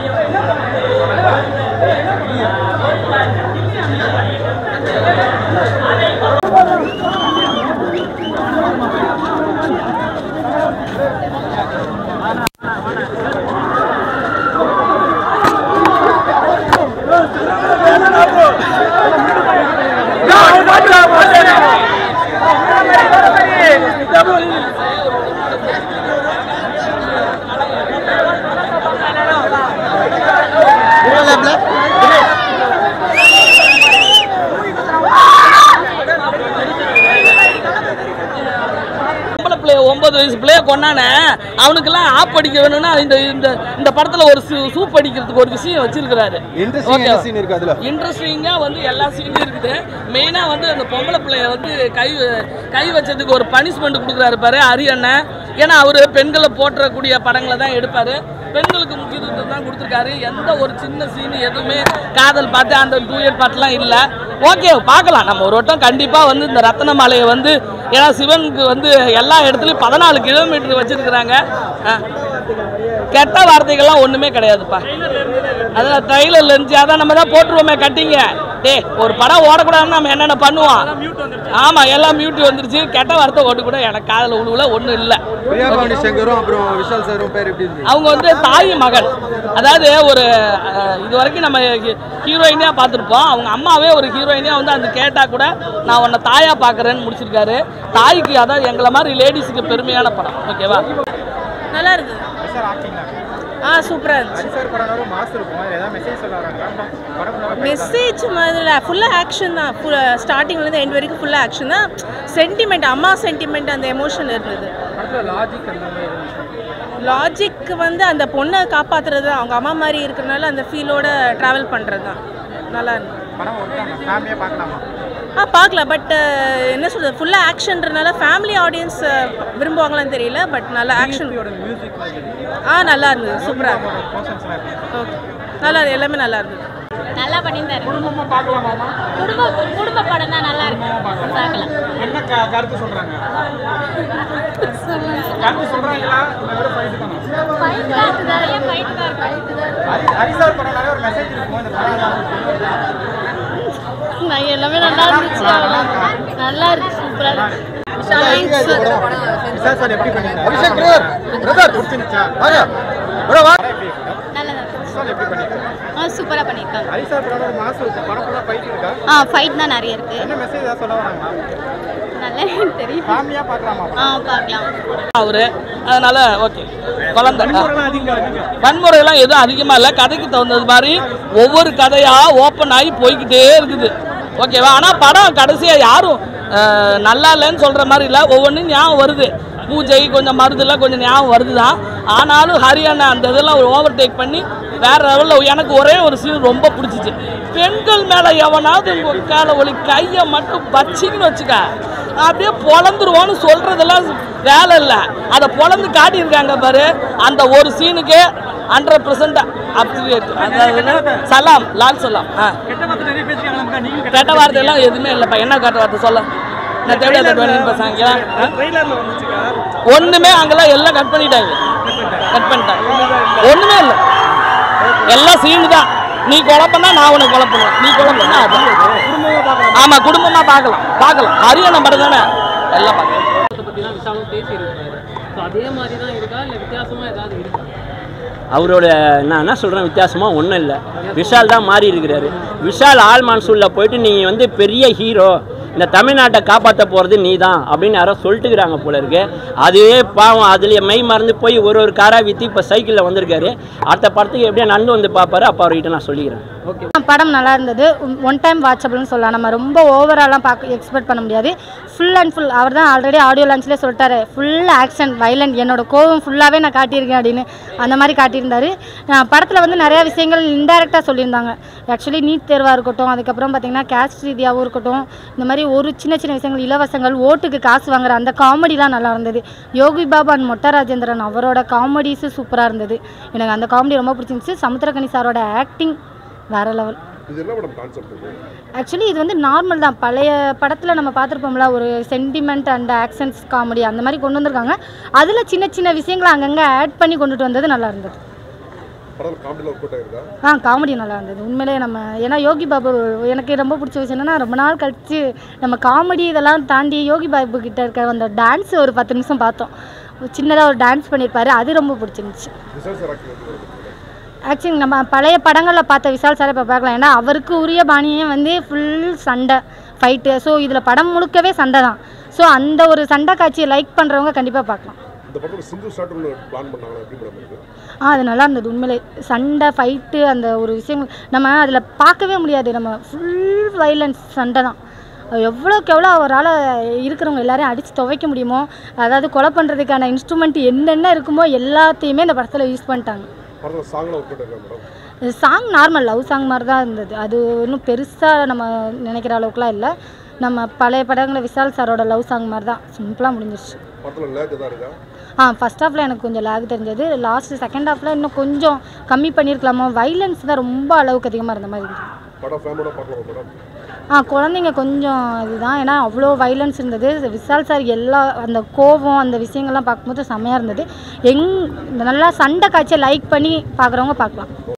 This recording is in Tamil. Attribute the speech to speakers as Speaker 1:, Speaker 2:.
Speaker 1: பொம்பளை பிள்ளை ஒன்பது வயசு பிள்ளைய கொண்டானே அவனுக்கெல்லாம் ஆப் அடிக்க வேணும்னா இந்த இந்த இந்த படத்துல ஒரு சூ- சூப் அடிக்கிறதுக்கு ஒரு விஷயம் வச்சிருக்கிறாரு
Speaker 2: இன்ட்ரெஸ்டிங்
Speaker 1: Okay.
Speaker 2: சீன் இருக்கு அதுல
Speaker 1: இன்ட்ரெஸ்டிங்கா வந்து எல்லா சீனும் இருக்குது மெயினா வந்து அந்த பொம்பளை பிள்ளைய வந்து கை கை வச்சதுக்கு ஒரு பனிஷ்மெண்ட் கொடுக்குறாரு பாரு ஹரி அண்ணன் ஏன்னா அவரு பெண்களை போற்றக்கூடிய படங்களை தான் எடுப்பாரு பெண்களுக்கு முக்கியத்துவம் தான் கொடுத்துருக்காரு எந்த ஒரு சின்ன சீனு எதுவுமே காதல் பார்த்து அந்த டூயட் பாட்டுலாம் இல்லை ஓகே பார்க்கலாம் நம்ம ஒரு வட்டம் கண்டிப்பாக வந்து இந்த ரத்தன மாலையை வந்து ஏன்னா சிவனுக்கு வந்து எல்லா இடத்துலையும் பதினாலு கிலோமீட்டர் வச்சிருக்கிறாங்க ஆ. கெட்ட வார்த்தைகள்லாம் ஒன்றுமே கிடையாதுப்பா அதான் ட்ரைலர்ல இருந்துச்சு அதான் நம்ம தான் போட்டுருவோமே கட்டிங்க டேய் ஒரு படம் ஓடக்கூடாதுன்னு நம்ம என்னென்ன பண்ணுவோம் ஆமாம் எல்லாம் மியூட் வந்துருச்சு கெட்ட வார்த்தை ஓட்டு கூட எனக்கு காதில் உழுவுல ஒன்றும் இல்லை
Speaker 2: பிரியா பவானி சங்கரும் அப்புறம் விஷால் சாரும் பேர் எப்படி இருந்துச்சு
Speaker 1: அவங்க வந்து தாய் மகன் அதாவது ஒரு அஹ், இது வரைக்கும் நம்ம ஹீரோயினியாக பார்த்துருப்போம் அவங்க அம்மாவே ஒரு ஹீரோயினியாக வந்து அந்த கேட்டால் கூட நான் உன்னை தாயாக பார்க்குறேன்னு முடிச்சிருக்காரு தாய்க்கு அதாவது எங்களை மாதிரி லேடிஸுக்கு பெருமையான படம் ஓகேவா
Speaker 3: நல்லா இருக்கு ஆ சூப்பராக இருந்துச்சு
Speaker 4: சார் படம் மாசம் இருக்கும் அதில் ஏதாவது மெசேஜ் சொல்ல வராங்க படம்
Speaker 3: மெசேஜ் மாதிரி ஃபுல்லாக ஆக்ஷன் தான் ஃபுல் ஸ்டார்டிங்லேருந்து எண்ட் வரைக்கும் ஃபுல்லாக ஆக்ஷன் தான் சென்டிமெண்ட் அம்மா சென்டிமெண்ட் அந்த எமோஷன் இருந்தது
Speaker 4: படத்தில் லாஜிக் அந்த மாதிரி இருந்துச்சு
Speaker 3: லாஜிக் வந்து அந்த பொண்ணை காப்பாற்றுறது தான் அவங்க அம்மா மாதிரி இருக்கிறனால அந்த ஃபீலோட ட்ராவல் பண்ணுறது தான் நல்லா இருந்தது
Speaker 4: படம் ஒருத்தாங்க ஃபேமிலியாக பார்க்கலாமா
Speaker 3: ஆ பார்க்கலாம் பட் என்ன சொல்கிறது ஃபுல்லாக ஆக்ஷன்றனால ஃபேமிலி ஆடியன்ஸ் விரும்புவாங்களான்னு தெரியல பட் நல்லா ஆக்ஷன்
Speaker 4: மியூசிக்
Speaker 3: ஆ நல்லா இருந்தது சூப்பராக இருந்தது
Speaker 4: மோஷன்ஸ்லாம் இருக்கு
Speaker 3: ஓகே நல்லா இருந்தது எல்லாமே நல்லா இருந்தது
Speaker 5: நல்லா பண்ணியிருந்தாரு
Speaker 4: குடும்பமாக பார்க்கலாமாமா
Speaker 5: குடும்ப குடும்ப படம் தான் நல்லா இருக்கு பார்க்கலாம்
Speaker 4: என்ன க- கருத்து சொல்கிறாங்க கருத்து சொல்கிறாங்களா இல்லை வெறும் ஃபைட்டு தானா
Speaker 5: ஃபைட் தான் நிறைய ஃபைட் தான் இருக்கு
Speaker 4: ஹரி ஹரி சார் படம்னாலே ஒரு மெசேஜ் இருக்கும் இந்த படம்
Speaker 5: நான் எல்லாமே நல்லா இருந்துச்சு அவ்வளவுதான். நல்லா இருக்கு சூப்பரா இருக்கு
Speaker 4: சார் சார் எப்படி பண்ணியிருந்தாங்க
Speaker 2: அபிஷேக் பிரதர் பிரதர்
Speaker 4: பிடிச்சிருந்துச்சா
Speaker 2: வாங்க bro, வா
Speaker 4: படம் எப்படி இருக்கு
Speaker 5: நல்லா தான்
Speaker 4: சார் எப்படி பண்ணியிருக்காங்க
Speaker 5: ஆ சூப்பராக பண்ணியிருக்காங்க
Speaker 4: ஹரி சார் படம் ஒரு மாசம் இருக்கு படம் ஃபுல்லாக ஃபைட் இருக்கா
Speaker 5: ஆ ஃபைட் தான் நிறைய இருக்கு
Speaker 4: என்ன மெசேஜ் ஏதாவது சொல்ல வராங்களா
Speaker 5: நல்லா தெரியும்
Speaker 4: ஃபேமிலியாக பார்க்கலாமா
Speaker 5: ஆ பார்க்கலாம்
Speaker 1: அவரு அதனால ஓகே குழந்தை
Speaker 4: அதிகம் அதிகம்
Speaker 1: வன்முறையெல்லாம் எதுவும் அதிகமாக இல்லை கதைக்கு தகுந்தது மாதிரி ஒவ்வொரு கதையாக ஓப்பன் ஆகி போய்க்கிட்டே இருக்குது ஓகேவா ஆனால் படம் கடைசியாக யாரும் அஹ், நல்லா இல்லைன்னு சொல்கிற மாதிரி இல்லை ஒவ்வொன்றும் ஞாபகம் வருது பூஜை கொஞ்சம் மருதுலாம் கொஞ்சம் ஞாபகம் வருது தான் ஆனாலும் ஹரியானா அந்த இதெல்லாம் ஓவர் டேக் பண்ணி வேற லெவலில் எனக்கு ஒரே ஒரு சீன் ரொம்ப பிடிச்சிச்சு பெண்கள் மேலே எவனாவது உங்கள் கால ஒளி கையை மட்டும் வச்சிங்கன்னு வச்சுக்க அப்படியே பொழந்துருவோன்னு சொல்கிறதெல்லாம் வேலை இல்லை அதை பொழந்து காட்டியிருக்காங்க பாரு அந்த ஒரு சீனுக்கு ஹண்ட்ரட் பர்சன்ட் அப்ரிவேட் அதாவது சலாம் லால் சலாம் ஆ
Speaker 4: கெட்ட வார்த்தை நிறைய பேசுறாங்க நீங்க
Speaker 1: கெட்ட வார்த்தையெல்லாம் எதுவுமே இல்லைப்பா என்ன கெட்ட வார்த்தை சொல்ல நான் தேவையா தட்டு வேணும் பசங்க
Speaker 4: ட்ரெய்லர்ல வந்துச்சுக்கா
Speaker 1: ஒண்ணுமே அங்கெல்லாம் எல்லாம் கட் பண்ணிட்டாங்க கட் பண்ணிட்டாங்க ஒண்ணுமே இல்லை எல்லாம் சீனு தான் நீ குழப்பம்னா நான் உனக்கு குழப்பணும் நீ குழப்பம்னா அதான் ஆமா குடும்பமா பார்க்கலாம் பார்க்கலாம் ஹரியானா படம் தானே எல்லாம் பார்க்கலாம்
Speaker 6: அதை பற்றிலாம் விஷாலும் பேசியிருக்காரு ஸோ அதே மாதிரி தான் இருக்கா இல்லை வித்தியாசமாக ஏதாவது இருக்கா
Speaker 7: அவரோட நான் என்ன சொல்கிறேன் வித்தியாசமாக ஒன்றும் இல்லை விஷால் தான் மாறி இருக்கிறாரு விஷால் ஆல் மான்சூனில் போயிட்டு நீங்கள் வந்து பெரிய ஹீரோ இந்த தமிழ்நாட்டை காப்பாற்ற போகிறது நீ தான் அப்படின்னு யாரோ சொல்லிட்டுக்கிறாங்க போல இருக்கு அதுவே பாவம் அதுலேயே மெய் மறந்து போய் ஒரு ஒரு காராக விற்று இப்போ சைக்கிளில் வந்திருக்காரு அடுத்த படத்துக்கு எப்படியா நண்டு வந்து பார்ப்பாரு அப்போ அவர்கிட்ட நான் சொல்லிக்கிறேன்
Speaker 8: படம் நல்லா இருந்தது ஒன் டைம் வாட்சபிள்னு சொல்லலாம் நம்ம ரொம்ப ஓவராலாம் பார்க்க எக்ஸ்பெக்ட் பண்ண முடியாது ஃபுல் அண்ட் ஃபுல் அவர் தான் ஆல்ரெடி ஆடியோ லான்ச்லேயே சொல்லிட்டாரு ஃபுல் ஆக்ஷன் வைலண்ட் என்னோட கோவம் ஃபுல்லாகவே நான் காட்டியிருக்கேன் அப்படின்னு அந்த மாதிரி காட்டியிருந்தாரு படத்தில் வந்து நிறையா விஷயங்கள் இன்டெரக்டாக சொல்லியிருந்தாங்க ஆக்சுவலி நீட் தேர்வாக இருக்கட்டும் அதுக்கப்புறம் பார்த்தீங்கன்னா கேஸ்ட் ரீதியாகவும் இருக்கட்டும் இந்த மாதிரி ஒரு சின்ன சின்ன விஷயங்கள் இலவசங்கள் ஓட்டுக்கு காசு வாங்குற அந்த காமெடிலாம் நல்லா இருந்தது யோகி பாபா அண்ட் மொட்ட ராஜேந்திரன் அவரோட காமெடிஸு சூப்பராக இருந்தது எனக்கு அந்த காமெடி ரொம்ப பிடிச்சிருந்துச்சு சமுத்திரகனி சாரோட ஆக்டிங் வேற லெவல் ஆக்சுவலி இது வந்து நார்மல் தான் பழைய படத்தில் நம்ம பார்த்துருப்போம்ல ஒரு சென்டிமெண்ட் அண்ட் ஆக்ஷன்ஸ் காமெடி அந்த மாதிரி கொண்டு வந்திருக்காங்க அதில் சின்ன சின்ன விஷயங்களை அங்கங்கே ஆட் பண்ணி கொண்டுட்டு வந்தது நல்லா இருந்தது
Speaker 9: படம் காமெடியில் ஒர்க் அவுட் ஆயிருக்கா
Speaker 8: ஆ காமெடி நல்லா இருந்தது உண்மையிலே நம்ம ஏன்னா யோகி பாபு எனக்கு ரொம்ப பிடிச்ச விஷயம் என்னன்னா ரொம்ப நாள் கழிச்சு நம்ம காமெடி இதெல்லாம் தாண்டி யோகி பாபு கிட்ட இருக்க அந்த டான்ஸ் ஒரு பத்து நிமிஷம் பார்த்தோம் சின்னதாக ஒரு டான்ஸ் பண்ணியிருப்பாரு அது ரொம்ப பிடிச்சிருந்துச்சு
Speaker 9: விசால் சார் ஆக்டிங் எப்படி இருக்கு?
Speaker 8: ஆக்சுவலி நம்ம பழைய படங்களில் பார்த்த விஷால் சாரை இப்போ பார்க்கலாம் ஏன்னா அவருக்கு உரிய பாணியே வந்து ஃபுல் சண்டை ஃபைட்டு ஸோ இதில் படம் முழுக்கவே சண்டை தான் ஸோ அந்த ஒரு சண்டை காட்சியை லைக் பண்ணுறவங்க கண்டிப்பாக பார்க்கலாம்
Speaker 9: இந்த படத்தோட சிங்கிள் ஷாட் ஒன்று பிளான் பண்ணாங்களா எப்படி மேடம் இருக்கு
Speaker 8: ஆ அது நல்லா இருந்தது உண்மையிலே சண்டை ஃபைட்டு அந்த ஒரு விஷயம் நம்ம அதில் பார்க்கவே முடியாது நம்ம ஃபுல் வைலன்ஸ் சண்டை தான் எவ்வளோக்கு எவ்வளோ அவரால் இருக்கிறவங்க எல்லாரையும் அடித்து துவைக்க முடியுமோ அதாவது கொலை பண்ணுறதுக்கான இன்ஸ்ட்ருமெண்ட் என்னென்ன இருக்குமோ எல்லாத்தையுமே இந்த படத்தில் யூஸ் பண்ணிட்டாங்க
Speaker 9: படத்தில் சாங்லாம் ஒர்க் அவுட் ஆயிருக்கா madam
Speaker 8: song normal love song மாதிரி தான் இருந்தது அது இன்னும் பெருசாக நம்ம நினைக்கிற அளவுக்குலாம் இல்லை நம்ம பழைய படங்களில் விஷால் சாரோட லவ் சாங் மாதிரி தான் சிம்பிளாக முடிஞ்சிருச்சு
Speaker 9: படத்தில் லேக் தான் இருக்கா
Speaker 8: ஆ ஃபஸ்ட் ஹாஃபில் எனக்கு கொஞ்சம் லேக் தெரிஞ்சது லாஸ்ட் செகண்ட் ஹாஃபில் இன்னும் கொஞ்சம் கம்மி பண்ணியிருக்கலாமோ வைலன்ஸ் தான் ரொம்ப அளவுக்கு அதிகமாக இருந்த மாதிரி இருந்தது
Speaker 9: படம் ஃபேமிலியோட பார்க்கலாம் மேடம்
Speaker 8: ஆ குழந்தைங்க கொஞ்சம் இதுதான் ஏன்னா அவ்வளோ வைலன்ஸ் இருந்தது விஷால் சார் எல்லா அந்த கோபம் அந்த விஷயங்கள்லாம் பார்க்கும்போது செம்மையாக இருந்தது எங் நல்லா சண்டை காட்சியை லைக் பண்ணி பார்க்குறவங்க பார்க்கலாம்